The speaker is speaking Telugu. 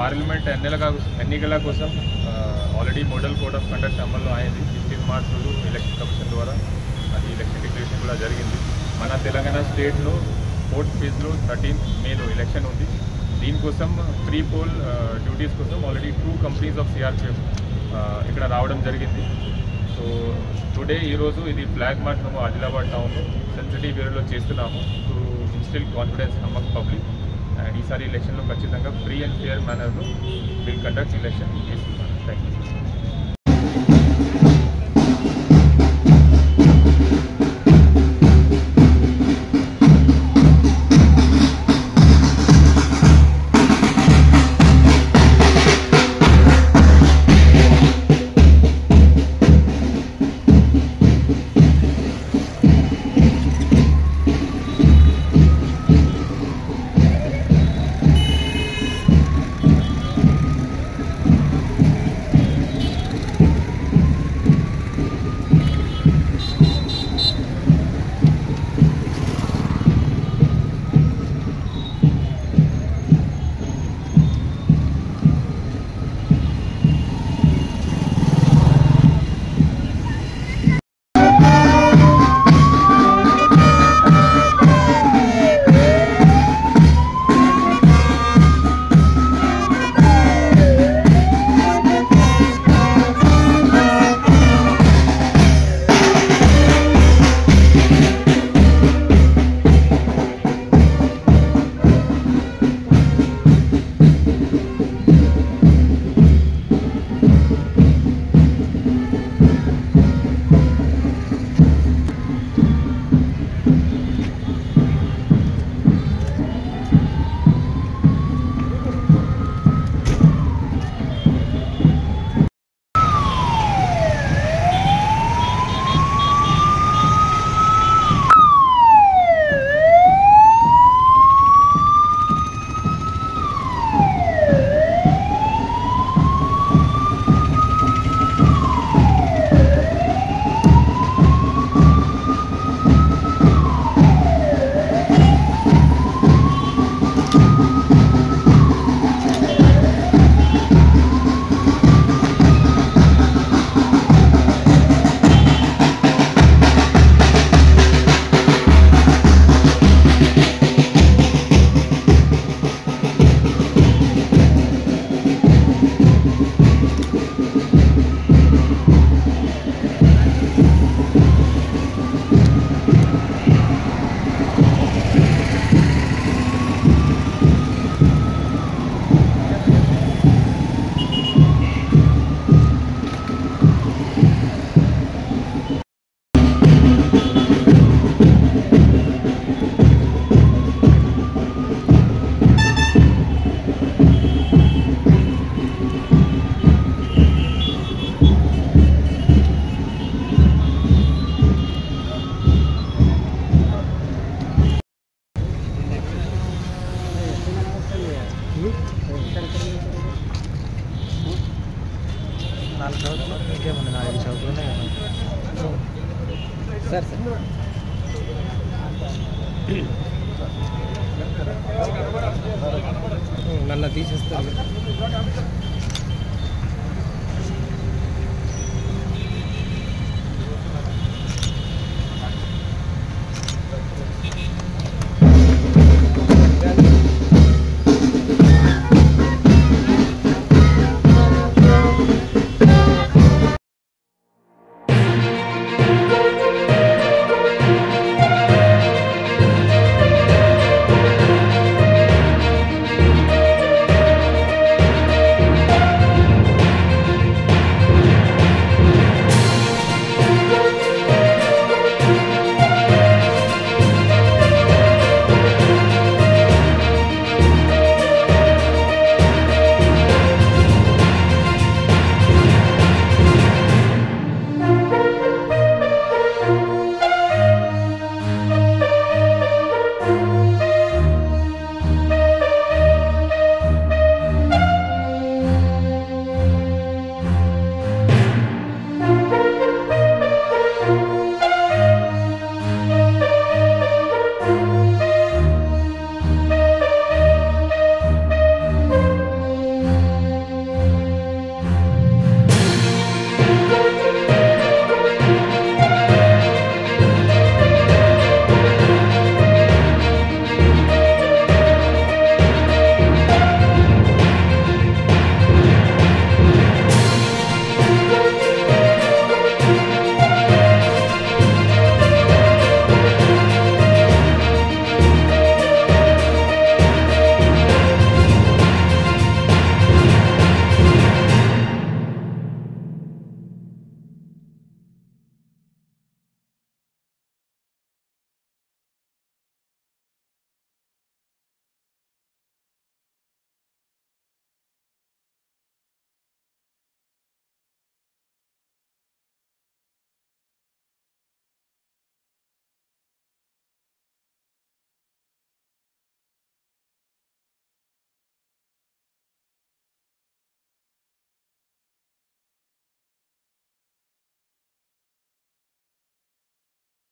పార్లమెంట్ ఎన్నికల ఎన్నికల కోసం already model code of conduct అమల్లో అయింది ఫిఫ్టీన్ మార్చ్ రోజు ఎలక్షన్ కమిషన్ ద్వారా అది ఎలక్షన్ డిక్లరేషన్ కూడా జరిగింది మన తెలంగాణ స్టేట్లో ఫోర్త్ ఫేజ్లో థర్టీన్త్ మేలో ఎలక్షన్ ఉంది దీనికోసం ప్రీ పోల్ డ్యూటీస్ కోసం already two companies of CRPF ఇక్కడ రావడం జరిగింది సో టుడే ఈరోజు ఇది ఫ్లాగ్ మార్చ్ మేము ఆదిలాబాద్ టౌన్లో సెన్సిటివ్ ఏరియాలో చేస్తున్నాము to instil confidence among public and ఈసారి ఎలక్షన్లో ఖచ్చితంగా ఫ్రీ అండ్ ఫేర్ మేనర్లో విల్ కండక్ట్ ఎలక్షన్ చేస్తున్నాను థ్యాంక్ యూ నాలుగు చదువులు ఇంకేముంది నాలుగు చదువులు ఉన్నాయి సార్ సార్ నన్ను తీసేస్తారు